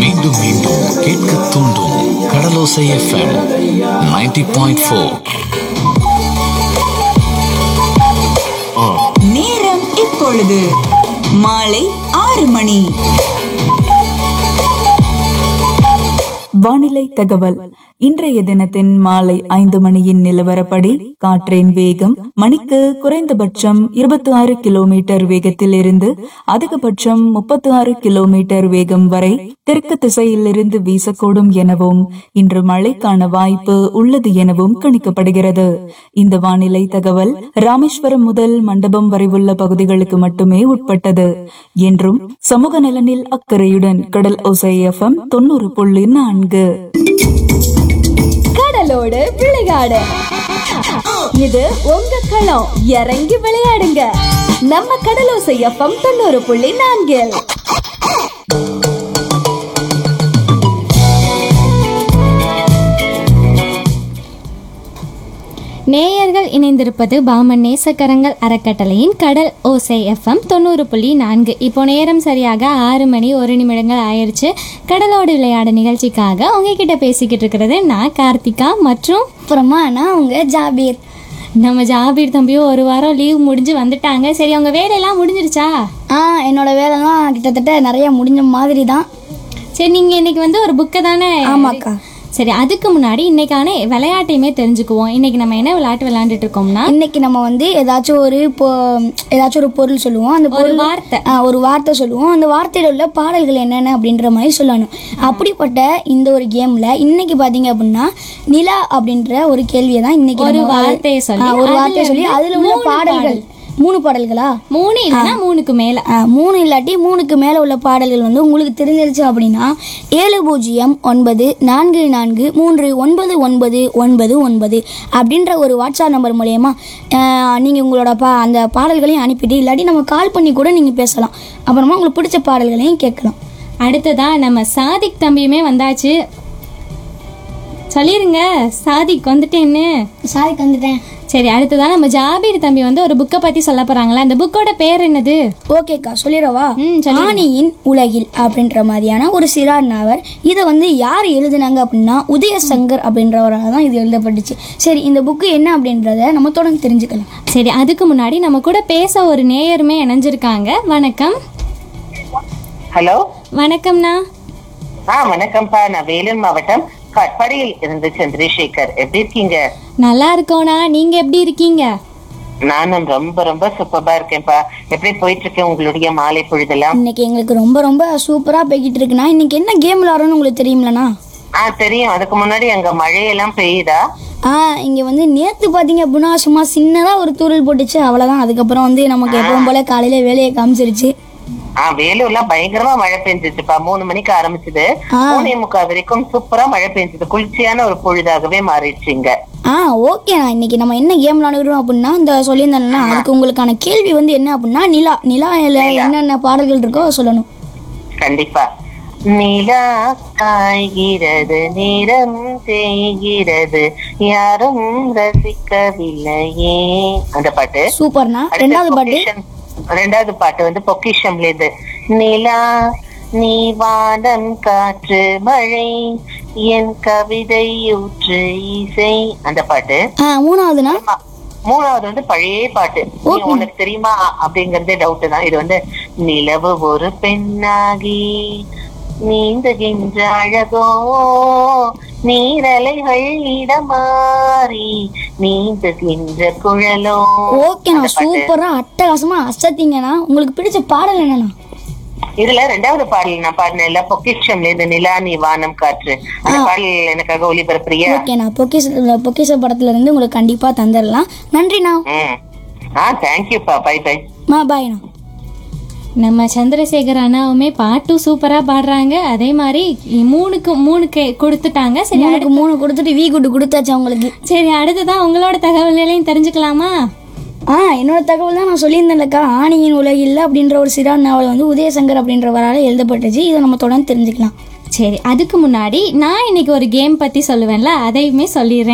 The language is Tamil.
மீண்டும் மீண்டும் கேட்க தூண்டும் கடலோசை எஃப்எம் 90.4 பாயிண்ட் ஃபோர் நேரம் இப்பொழுது மாலை ஆறு மணி வானிலை தகவல் இன்றைய தினத்தின் மாலை ஐந்து மணியின் நிலவரப்படி காற்றின் வேகம் மணிக்கு குறைந்தபட்சம் இருபத்தி ஆறு கிலோமீட்டர் வேகத்தில் இருந்து அதிகபட்சம் முப்பத்தி ஆறு கிலோமீட்டர் வேகம் வரை தெற்கு திசையிலிருந்து வீசக்கூடும் எனவும் இன்று மழைக்கான வாய்ப்பு உள்ளது எனவும் கணிக்கப்படுகிறது இந்த வானிலை தகவல் ராமேஸ்வரம் முதல் மண்டபம் வரை உள்ள பகுதிகளுக்கு மட்டுமே உட்பட்டது என்றும் சமூக நலனில் அக்கறையுடன் கடல் ஓசை எஃப்எம் தொண்ணூறு புள்ளி நான்கு கடலோடு விளையாடு இது உங்க களம் இறங்கி விளையாடுங்க நம்ம கடலோசை எஃப்எம் தொண்ணூறு புள்ளி நான்கில் நேயர்கள் இணைந்திருப்பது பாமன் நேசக்கரங்கள் அறக்கட்டளையின் கடல் ஓசை எஃப்எம் தொண்ணூறு புள்ளி நான்கு இப்போ நேரம் சரியாக ஆறு மணி ஒரு நிமிடங்கள் ஆயிடுச்சு கடலோடு விளையாட நிகழ்ச்சிக்காக உங்ககிட்ட பேசிக்கிட்டு இருக்கிறது நான் கார்த்திகா மற்றும் அப்புறமா நான் உங்க ஜாபீர் நம்ம ஜாபீர் தம்பியும் ஒரு வாரம் லீவ் முடிஞ்சு வந்துட்டாங்க சரி அவங்க வேலையெல்லாம் முடிஞ்சிருச்சா ஆ என்னோட வேலைலாம் கிட்டத்தட்ட நிறைய முடிஞ்ச மாதிரி தான் சரி நீங்கள் இன்னைக்கு வந்து ஒரு புக்கை தானே ஆமாக்கா சரி அதுக்கு முன்னாடி இன்னைக்கான விளையாட்டையுமே தெரிஞ்சுக்குவோம் இன்னைக்கு நம்ம என்ன விளையாட்டு விளையாண்டுட்டு இருக்கோம்னா இன்னைக்கு நம்ம வந்து ஏதாச்சும் ஒரு பொ ஏதாச்சும் ஒரு பொருள் சொல்லுவோம் அந்த ஒரு பொருள் வார்த்தை ஆ, ஒரு வார்த்தை சொல்லுவோம் அந்த வார்த்தையில உள்ள பாடல்கள் என்னென்ன அப்படின்ற மாதிரி சொல்லணும் அப்படிப்பட்ட இந்த ஒரு கேம்ல இன்னைக்கு பாத்தீங்க அப்படின்னா நிலா அப்படின்ற ஒரு கேள்வியை தான் இன்னைக்கு ஒரு நம்ம- வார்த்தையை சொல்லி, ஆ, ஒரு அதுல வார்த்தையை சொல்லி இருந்து அதுல உள்ள மூணு பாடல்கள் மூணு பாடல்களா மூணு இல்லைன்னா மூணுக்கு மேல ஆ, மூணு இல்லாட்டி மூணுக்கு மேலே உள்ள பாடல்கள் வந்து உங்களுக்கு தெரிஞ்சிருச்சு அப்படின்னா ஏழு பூஜ்ஜியம் ஒன்பது நான்கு நான்கு மூன்று ஒன்பது ஒன்பது ஒன்பது ஒன்பது அப்படின்ற ஒரு வாட்ஸ்அப் நம்பர் மூலயமா நீங்கள் உங்களோட பா அந்த பாடல்களையும் அனுப்பிட்டு இல்லாட்டி நம்ம கால் பண்ணி கூட நீங்கள் பேசலாம் அப்புறமா உங்களுக்கு பிடிச்ச பாடல்களையும் கேட்கலாம் அடுத்ததா நம்ம சாதிக் தம்பியுமே வந்தாச்சு சொல்லிருங்க சாதிக் வந்துட்டேன்னு சாதிக்கு வந்துட்டேன் சரி அடுத்ததா நம்ம ஜாபீர் தம்பி வந்து ஒரு புக்கை பத்தி சொல்ல போறாங்களா அந்த புக்கோட பேர் என்னது ஓகேக்கா சொல்லிடவா ம், சொல்லிடுங்க. ஆணியின் உலகில் அப்படின்ற மாதிரியான ஒரு சிறார் நாவல் இதை வந்து யார் எழுதுனாங்க அப்படின்னா உதயசங்கர் அப்படின்றவரால் தான் இது எழுதப்பட்டுச்சு சரி இந்த புக்கு என்ன அப்படின்றத நம்ம தொடர்ந்து தெரிஞ்சுக்கலாம் சரி அதுக்கு முன்னாடி நம்ம கூட பேச ஒரு நேயருமே இணைஞ்சிருக்காங்க வணக்கம் ஹலோ வணக்கம்ண்ணா ஆ வணக்கம்ப்பா நான் வேலூர் மாவட்டம் கட்பாடியில் இருந்து சந்திரசேகர் எப்படி இருக்கீங்க நல்லா இருக்கோண்ணா நீங்க எப்படி இருக்கீங்க நானும் ரொம்ப ரொம்ப சூப்பரா இருக்கேன்ப்பா எப்படி போயிட்டு இருக்கு உங்களுடைய மாலை பொழுதெல்லாம் இன்னைக்கு எங்களுக்கு ரொம்ப ரொம்ப சூப்பரா போய்கிட்டு இருக்குண்ணா இன்னைக்கு என்ன கேம் விளாடணும்னு உங்களுக்கு தெரியுமிலண்ணா ஆ தெரியும் அதுக்கு முன்னாடி அங்க மழையெல்லாம் பெய்யுதா ஆ இங்க வந்து நேத்து பாத்தீங்க அப்படின்னா சும்மா சின்னதா ஒரு தூரல் போட்டுச்சு அவ்வளவுதான் அதுக்கப்புறம் வந்து நமக்கு எப்பவும் போல காலையில வேலையை காமிச்சிருச்சு ஆ வேலூர்லாம் பயங்கரமா மழை பெஞ்சிச்சுப்பா மூணு மணிக்கு ஆரம்பிச்சது ஆ. மூணே முக்கால் வரைக்கும் சூப்பரா மழை பெஞ்சது குளிர்ச்சியான ஒரு பொழுதாகவே மாறிடுச்சு இங்க ஆ ஓகேண்ணா இன்னைக்கு நம்ம என்ன கேம் விளாடுறோம் அப்படின்னா இந்த சொல்லியிருந்தேன்னா அதுக்கு உங்களுக்கான கேள்வி வந்து என்ன அப்படின்னா நிலா நிலால என்னென்ன பாடல்கள் இருக்கோ சொல்லணும் கண்டிப்பா நிலா காய்கிறது நிறம் தேய்கிறது யாரும் ரசிக்கவில்லையே அந்த பாட்டு சூப்பர்ண்ணா அடுத்து ரெண்டாவது பாட்டு பொக்கிஷம். ரெண்டாவது பாட்டு வந்து பொக்கிஷம்ல இருந்து நிலா நீ வானம் காற்று மழை என் கவிதை ஊற்று இசை அந்த பாட்டு ஆ மூணாவதுண்ணா ஆமா. மூணாவது வந்து பழைய பாட்டு நீ உனக்கு தெரியுமா அப்படிங்கறதே டவுட் தான் இது வந்து நிலவு ஒரு பெண்ணாகி நீந்துகின்ற அழகோ நீரலைகள் இடமாறி நீந்துகின்ற குழலோ ஓகேண்ணா அந்த பாட்டு. சூப்பரா அட்டகாசமா அசத்திங்கண்ணா உங்களுக்கு பிடிச்ச பாடல் என்னண்ணா இதுல ரெண்டாவது பாடல் நான் பாடினேன்ல பொக்கிஷம்ல இந்த நிலா நீ வானம் காற்று அந்த பாடல் எனக்காக ஒளிபரப்புறியா ஓகேண்ணா பொக்கிஷ பொக்கிஷ படத்துல இருந்து உங்களுக்கு கண்டிப்பா தந்துடலாம் நன்றிண்ணா ம் ஆ தேங்க்யூப்பா பை பை மா பாய்ண்ணா நம்ம சந்திரசேகர் அண்ணாவுமே பாட்டும் சூப்பரா பாடுறாங்க அதே மாதிரி மூணுக்கு மூணுக்கு கொடுத்துட்டாங்க சரி எனக்கு மூணு கொடுத்துட்டு வீ குட்டு கொடுத்தாச்சு அவங்களுக்கு சரி அடுத்ததான் உங்களோட தகவல்களையும் தெரிஞ்சுக்கலாமா ஆ என்னோட தகவல் தான் நான் சொல்லியிருந்தேன்லக்கா ஆணியின் உலகில் அப்படின்ற ஒரு சிறார் நாவல் வந்து உதயசங்கர் அப்படின்றவரால் எழுதப்பட்டுச்சு இதை நம்ம தொடர்ந்து தெரிஞ்சுக்கலாம் சரி அதுக்கு முன்னாடி நான் இன்னைக்கு ஒரு கேம் பத்தி சொல்லுவேன்ல அதையுமே சொல்லிடுறேன்